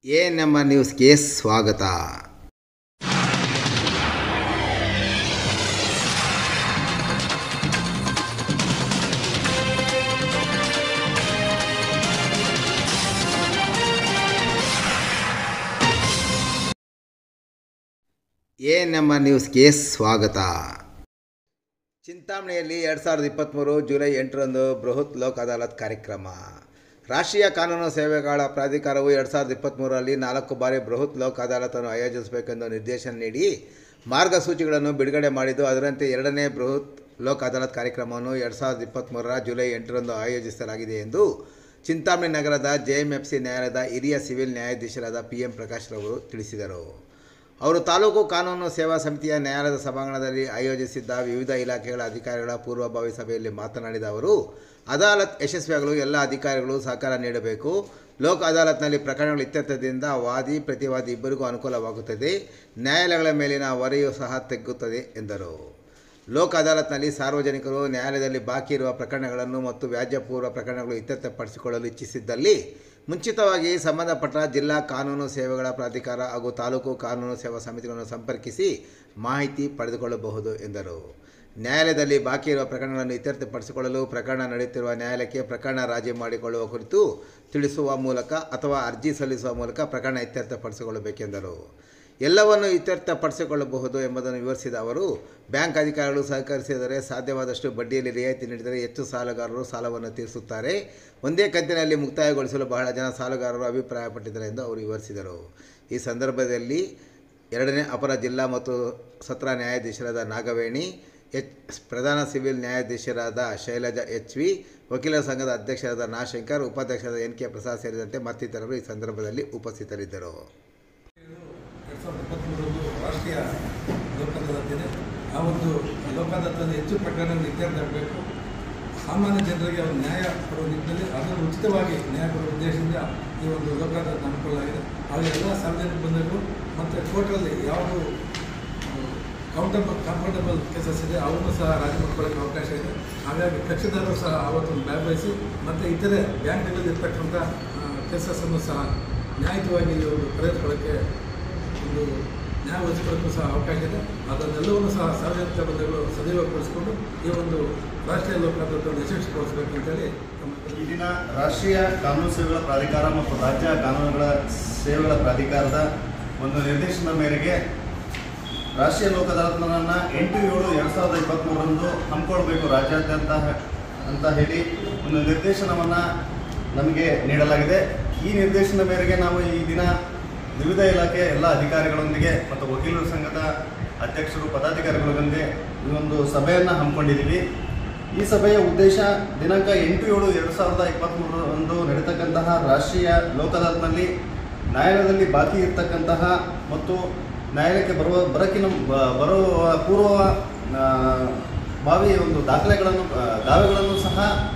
A number ನ್ಯೂಸ್ಗೆ ಸ್ವಾಗತ A number ನ್ಯೂಸ್ಗೆ ಸ್ವಾಗತ ಚಿಂತಾಮಣಿಯಲ್ಲಿ ಎರಡು ಸಾವಿರದ ಇಪ್ಪತ್ತ್ಮೂರು ಜುಲೈ ಎಂಟರಂದು ಬೃಹತ್ ಲೋಕ್ ಅದಾಲತ್ ಕಾರ್ಯಕ್ರಮ ರಾಷ್ಟ್ರೀಯ ಕಾನೂನು ಸೇವೆಗಳ ಪ್ರಾಧಿಕಾರವು ಎರಡು ಸಾವಿರದ ಇಪ್ಪತ್ತ್ಮೂರರಲ್ಲಿ ನಾಲ್ಕು ಬಾರಿ ಬೃಹತ್ ಲೋಕ್ ಅದಾಲತನ್ನು ಆಯೋಜಿಸಬೇಕೆಂದು ನಿರ್ದೇಶನ ನೀಡಿ ಮಾರ್ಗಸೂಚಿಗಳನ್ನು ಬಿಡುಗಡೆ ಮಾಡಿದ್ದು ಅದರಂತೆ ಎರಡನೇ ಬೃಹತ್ ಲೋಕ್ ಅದಾಲತ್ ಕಾರ್ಯಕ್ರಮವನ್ನು ಎರಡು ಸಾವಿರದ ಇಪ್ಪತ್ತ್ಮೂರರ ಜುಲೈ ಎಂಟರಂದು ಆಯೋಜಿಸಲಾಗಿದೆ ಎಂದು ಚಿಂತಾಮಣಿ ನಗರದ ಜೆಎಂಎಫ್ಸಿ ನ್ಯಾಯಾಲಯದ ಹಿರಿಯ ಸಿವಿಲ್ ನ್ಯಾಯಾಧೀಶರಾದ ಪಿ ಎಂ ಪ್ರಕಾಶ್ ರವರು ತಿಳಿಸಿದರು ಅವರು ತಾಲೂಕು ಕಾನೂನು ಸೇವಾ ಸಮಿತಿಯ ನ್ಯಾಯಾಲಯದ ಸಭಾಂಗಣದಲ್ಲಿ ಆಯೋಜಿಸಿದ್ದ ವಿವಿಧ ಇಲಾಖೆಗಳ ಅಧಿಕಾರಿಗಳ ಪೂರ್ವಭಾವಿ ಸಭೆಯಲ್ಲಿ ಮಾತನಾಡಿದ ಅವರು ಅದಾಲತ್ ಯಶಸ್ವಿಯಾಗಲು ಎಲ್ಲ ಅಧಿಕಾರಿಗಳು ಸಹಕಾರ ನೀಡಬೇಕು ಲೋಕ್ ಅದಾಲತ್ನಲ್ಲಿ ಪ್ರಕರಣಗಳು ಇತ್ಯರ್ಥದಿಂದ ವಾದಿ ಪ್ರತಿವಾದಿ ಇಬ್ಬರಿಗೂ ಅನುಕೂಲವಾಗುತ್ತದೆ ನ್ಯಾಯಾಲಯಗಳ ಮೇಲಿನ ಹೊರೆಯೂ ಸಹ ತಗ್ಗುತ್ತದೆ ಎಂದರು ಲೋಕ್ ಅದಾಲತ್ನಲ್ಲಿ ಸಾರ್ವಜನಿಕರು ನ್ಯಾಯಾಲಯದಲ್ಲಿ ಬಾಕಿ ಇರುವ ಪ್ರಕರಣಗಳನ್ನು ಮತ್ತು ವ್ಯಾಜ್ಯಪೂರ್ವ ಪ್ರಕರಣಗಳು ಇತ್ಯರ್ಥಪಡಿಸಿಕೊಳ್ಳಲು ಇಚ್ಛಿಸಿದ್ದಲ್ಲಿ ಮುಂಚಿತವಾಗಿ ಸಂಬಂಧಪಟ್ಟ ಜಿಲ್ಲಾ ಕಾನೂನು ಸೇವೆಗಳ ಪ್ರಾಧಿಕಾರ ಹಾಗೂ ತಾಲೂಕು ಕಾನೂನು ಸೇವಾ ಸಮಿತಿಗಳನ್ನು ಸಂಪರ್ಕಿಸಿ ಮಾಹಿತಿ ಪಡೆದುಕೊಳ್ಳಬಹುದು ಎಂದರು ನ್ಯಾಯಾಲಯದಲ್ಲಿ ಬಾಕಿ ಇರುವ ಪ್ರಕರಣಗಳನ್ನು ಇತ್ಯರ್ಥಪಡಿಸಿಕೊಳ್ಳಲು ಪ್ರಕರಣ ನಡೆಯುತ್ತಿರುವ ನ್ಯಾಯಾಲಯಕ್ಕೆ ಪ್ರಕರಣ ರಾಜಿ ಮಾಡಿಕೊಳ್ಳುವ ಕುರಿತು ತಿಳಿಸುವ ಮೂಲಕ ಅಥವಾ ಅರ್ಜಿ ಸಲ್ಲಿಸುವ ಮೂಲಕ ಪ್ರಕರಣ ಇತ್ಯರ್ಥಪಡಿಸಿಕೊಳ್ಳಬೇಕೆಂದರು ಎಲ್ಲವನ್ನು ಇತ್ಯರ್ಥಪಡಿಸಿಕೊಳ್ಳಬಹುದು ಎಂಬುದನ್ನು ವಿವರಿಸಿದ ಅವರು ಬ್ಯಾಂಕ್ ಅಧಿಕಾರಿಗಳು ಸಹಕರಿಸಿದರೆ ಸಾಧ್ಯವಾದಷ್ಟು ಬಡ್ಡಿಯಲ್ಲಿ ರಿಯಾಯಿತಿ ನೀಡಿದರೆ ಹೆಚ್ಚು ಸಾಲಗಾರರು ಸಾಲವನ್ನು ತೀರಿಸುತ್ತಾರೆ ಒಂದೇ ಕಂತಿನಲ್ಲಿ ಮುಕ್ತಾಯಗೊಳಿಸಲು ಬಹಳ ಜನ ಸಾಲಗಾರರು ಅಭಿಪ್ರಾಯಪಟ್ಟಿದ್ದಾರೆ ಎಂದು ಅವರು ವಿವರಿಸಿದರು ಈ ಸಂದರ್ಭದಲ್ಲಿ ಎರಡನೇ ಅಪರ ಜಿಲ್ಲಾ ಮತ್ತು ಸತ್ರ ನ್ಯಾಯಾಧೀಶರಾದ ನಾಗವೇಣಿ ಎಚ್ ಪ್ರಧಾನ ಸಿವಿಲ್ ನ್ಯಾಯಾಧೀಶರಾದ ಶೈಲಜಾ ಎಚ್ ವಿ ವಕೀಲರ ಸಂಘದ ಅಧ್ಯಕ್ಷರಾದ ನಾಶಂಕರ್ ಉಪಾಧ್ಯಕ್ಷರಾದ ಎನ್ ಕೆ ಪ್ರಸಾದ್ ಸೇರಿದಂತೆ ಮತ್ತಿತರರು ಈ ಸಂದರ್ಭದಲ್ಲಿ ಉಪಸ್ಥಿತರಿದ್ದರು ಎರಡು ಸಾವಿರದ ಇಪ್ಪತ್ತ್ಮೂರರಂದು ರಾಷ್ಟ್ರೀಯ ಲೋಕಾದಾಲತ್ ಆ ಒಂದು ಲೋಕಾದಾಲತಲ್ಲಿ ಹೆಚ್ಚು ಪ್ರಕರಣಗಳು ಇತ್ಯರ್ಥ ಆಗಬೇಕು ಸಾಮಾನ್ಯ ಜನರಿಗೆ ಅವರು ನ್ಯಾಯ ಕೊಡುವ ನಿಟ್ಟಿನಲ್ಲಿ ಅದನ್ನು ಉಚಿತವಾಗಿ ನ್ಯಾಯ ಕೊಡುವ ಉದ್ದೇಶದಿಂದ ಈ ಒಂದು ಲೋಕಾದಾಲತ್ ಹಮ್ಮಿಕೊಳ್ಳಲಾಗಿದೆ ಹಾಗೂ ಎಲ್ಲ ಸಾರ್ವಜನಿಕ ಬಂಧುಗಳು ಮತ್ತು ಕೋರ್ಟಲ್ಲಿ ಯಾವುದು ಕೌಂಟಬಲ್ ಕಂಫರ್ಟಬಲ್ ಕೇಸಸ್ ಇದೆ ಅವನ್ನು ಸಹ ರಾಜಿ ಮಾಡ್ಕೊಳ್ಳೋಕ್ಕೆ ಅವಕಾಶ ಇದೆ ಹಾಗಾಗಿ ಕಕ್ಷಿದಾರರು ಸಹ ಅವತ್ತು ಭಾಗವಹಿಸಿ ಮತ್ತು ಇತರೆ ಬ್ಯಾಂಕ್ಗಳಲ್ಲಿ ಇರ್ತಕ್ಕಂಥ ಕೇಸಸ್ಸನ್ನು ಸಹ ನ್ಯಾಯಯುತವಾಗಿ ಇವರು ಪರಿಹರಿಸ್ಕೊಳ್ಳೋಕ್ಕೆ ಒಂದು ನ್ಯಾಯ ಒದಗಿಸ್ಕೊಳ್ಳೋಕ್ಕೂ ಸಹ ಅವಕಾಶ ಇದೆ ಅದನ್ನೆಲ್ಲವನ್ನು ಸಹ ಸಾರ್ವಜನಿಕ ಬಂಧುಗಳು ಸದುಪಯೋಗಪಡಿಸಿಕೊಂಡು ಈ ಒಂದು ರಾಷ್ಟ್ರೀಯ ಲೋಕಾದಾಲತನ್ನು ಯಶಸ್ವಿಗೊಳಿಸಬೇಕು ಅಂತೇಳಿ ತಮ್ಮ ಈ ದಿನ ರಾಷ್ಟ್ರೀಯ ಕಾನೂನು ಸೇವೆಗಳ ಪ್ರಾಧಿಕಾರ ಮತ್ತು ರಾಜ್ಯ ಕಾನೂನುಗಳ ಸೇವೆಗಳ ಪ್ರಾಧಿಕಾರದ ಒಂದು ನಿರ್ದೇಶನದ ಮೇರೆಗೆ ರಾಷ್ಟ್ರೀಯ ಲೋಕ ಅದಾಲತ್ನ ಎಂಟು ಏಳು ಎರಡು ಸಾವಿರದ ಇಪ್ಪತ್ತ್ಮೂರರಂದು ಹಮ್ಮಿಕೊಳ್ಬೇಕು ರಾಜ್ಯಾದ್ಯಂತ ಅಂತ ಹೇಳಿ ಒಂದು ನಿರ್ದೇಶನವನ್ನು ನಮಗೆ ನೀಡಲಾಗಿದೆ ಈ ನಿರ್ದೇಶನದ ಮೇರೆಗೆ ನಾವು ಈ ದಿನ ವಿವಿಧ ಇಲಾಖೆಯ ಎಲ್ಲ ಅಧಿಕಾರಿಗಳೊಂದಿಗೆ ಮತ್ತು ವಕೀಲರ ಸಂಘದ ಅಧ್ಯಕ್ಷರು ಪದಾಧಿಕಾರಿಗಳೊಂದಿಗೆ ಈ ಒಂದು ಸಭೆಯನ್ನು ಹಮ್ಮಿಕೊಂಡಿದ್ದೀವಿ ಈ ಸಭೆಯ ಉದ್ದೇಶ ದಿನಾಂಕ ಎಂಟು ಏಳು ಎರಡು ಸಾವಿರದ ಇಪ್ಪತ್ತ್ಮೂರರಂದು ನಡೀತಕ್ಕಂತಹ ರಾಷ್ಟ್ರೀಯ ಲೋಕ ಅದಾಲತ್ನಲ್ಲಿ ನ್ಯಾಯಾಲಯದಲ್ಲಿ ಬಾಕಿ ಇರ್ತಕ್ಕಂತಹ ಮತ್ತು ನ್ಯಾಯಾಲಯಕ್ಕೆ ಬರುವ ಬರೋಕ್ಕಿನ ಬ- ಬರುವ ಪೂರ್ವ ಆ, ಭಾವಿ ಒಂದು ದಾಖಲೆಗಳನ್ನು ಆ, ದಾವೆಗಳನ್ನು ಸಹ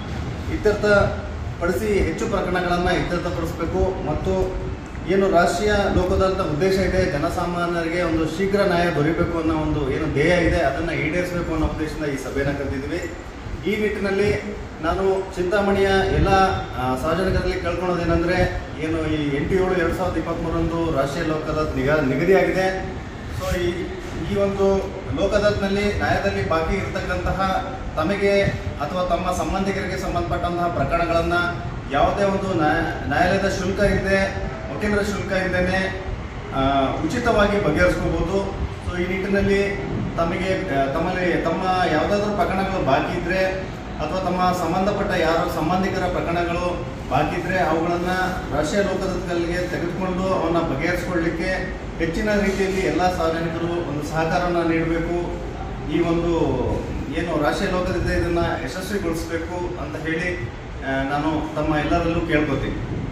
ಇತ್ಯರ್ಥಪಡಿಸಿ ಹೆಚ್ಚು ಪ್ರಕರಣಗಳನ್ನು ಇತ್ಯರ್ಥಪಡಿಸಬೇಕು ಮತ್ತು ಏನು ರಾಷ್ಟ್ರೀಯ ಲೋಕದಾಲತ ಉದ್ದೇಶ ಇದೆ ಜನಸಾಮಾನ್ಯರಿಗೆ ಒಂದು ಶೀಘ್ರ ನ್ಯಾಯ ದೊರೆಯಬೇಕು ಅನ್ನೋ ಒಂದು ಏನು ಧ್ಯೇಯ ಇದೆ ಅದನ್ನು ಈಡೇರಿಸಬೇಕು ಅನ್ನೋ ಉದ್ದೇಶದಿಂದ ಈ ಸಭೆಯನ್ನು ಕರೆದಿದ್ದೀವಿ ಈ ನಿಟ್ಟಿನಲ್ಲಿ ನಾನು ಚಿಂತಾಮಣಿಯ ಎಲ್ಲ ಆ, ಸಾರ್ವಜನಿಕರಲ್ಲಿ ಕೇಳ್ಕೊಳ್ಳೋದೇನೆಂದರೆ ಏನು ಈ ಎಂಟು ಏಳು ಎರಡು ಸಾವಿರದ ಇಪ್ಪತ್ತ್ಮೂರರಂದು ರಾಷ್ಟ್ರೀಯ ಲೋಕ ಅದಾಲತ್ ನಿಗ ನಿಗದಿಯಾಗಿದೆ ಸೊ ಈ ಈ ಒಂದು ಲೋಕ ಅದಾಲತ್ನಲ್ಲಿ ನ್ಯಾಯದಲ್ಲಿ ಬಾಕಿ ಇರತಕ್ಕಂತಹ ತಮಗೆ ಅಥವಾ ತಮ್ಮ ಸಂಬಂಧಿಕರಿಗೆ ಸಂಬಂಧಪಟ್ಟಂತಹ ಪ್ರಕರಣಗಳನ್ನು ಯಾವುದೇ ಒಂದು ನ್ಯಾಯ ನ್ಯಾಯಾಲಯದ ಶುಲ್ಕ ಇಲ್ಲದೆ ವಕೀಲರ ಶುಲ್ಕ ಇಲ್ಲದೇ ಉಚಿತವಾಗಿ ಬಗೆಹರಿಸ್ಕೋಬೋದು ಸೊ ಈ ನಿಟ್ಟಿನಲ್ಲಿ ತಮಗೆ ಆ, ತಮ್ಮಲ್ಲಿ ತಮ್ಮ ಯಾವುದಾದ್ರೂ ಪ್ರಕರಣಗಳು ಬಾಕಿ ಇದ್ದರೆ ಅಥವಾ ತಮ್ಮ ಸಂಬಂಧಪಟ್ಟ ಯಾರು ಸಂಬಂಧಿಕರ ಪ್ರಕರಣಗಳು ಬಾಕಿ ಇದ್ದರೆ ಅವುಗಳನ್ನು ರಾಷ್ಟ್ರೀಯ ಲೋಕದಲ್ಲಿಗೆ ತೆಗೆದುಕೊಂಡು ಅವನ್ನ ಬಗೆಹರಿಸ್ಕೊಳ್ಳಿಕ್ಕೆ ಹೆಚ್ಚಿನ ರೀತಿಯಲ್ಲಿ ಎಲ್ಲ ಸಾರ್ವಜನಿಕರು ಒಂದು ಸಹಕಾರವನ್ನು ನೀಡಬೇಕು ಈ ಒಂದು ಏನು ರಾಷ್ಟ್ರೀಯ ಲೋಕದಿಂದ ಇದನ್ನು ಯಶಸ್ವಿಗೊಳಿಸಬೇಕು ಅಂತ ಹೇಳಿ ಆ, ನಾನು ತಮ್ಮ ಎಲ್ಲರಲ್ಲೂ ಕೇಳ್ಕೊತೀನಿ